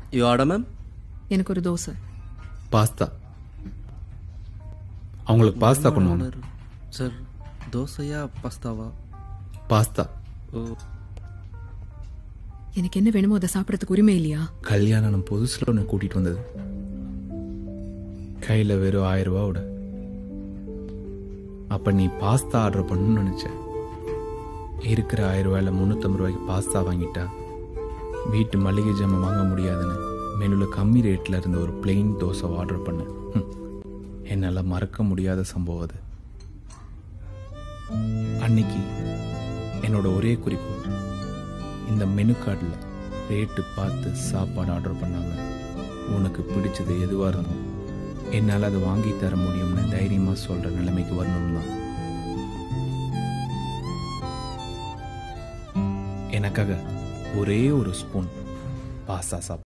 You order ma'am எனக்கு ஒரு dosa pasta அவங்களுக்கு பாஸ்தா கொண்டு வாங்க சார் தோசையா பாஸ்தாவா பாஸ்தா ஓ எனக்கு என்ன வேணுமோ அதை சாப்பிடறதுக்கு உரிமை இல்லையா கல்யாணம் புதுசில் ஒன்று கூட்டிகிட்டு வந்தது கையில் வெறும் ஆயிரம் ரூபாவோட அப்போ நீ பாஸ்தா ஆர்டர் பண்ணணும்னு நினச்ச இருக்கிற ஆயிரம் ரூபாயில் முந்நூற்றம்பது ரூபாய்க்கு பாஸ்தா வாங்கிட்டா வீட்டு மளிகை ஜாமான் வாங்க முடியாதுன்னு மெனுவில் கம்மி ரேட்டில் இருந்த ஒரு பிளெயின் தோசை ஆர்டர் பண்ணேன் ஹம். என்னால் மறக்க முடியாத சம்பவம் அது அன்னைக்கு என்னோட ஒரே குறிக்கோள் இந்த மெனு கார்டில் ரேட்டு பார்த்து சாப்பாடு ஆர்டர் பண்ணாம உனக்கு பிடிச்சது எதுவாக இருந்தோ என்னால் அதை வாங்கி தர முடியும்னு தைரியமாக சொல்கிற நிலைமைக்கு வரணும் தான் எனக்காக ஒரே ஒரு ஸ்பூன் பாஸ்தா சாப்பிட்டு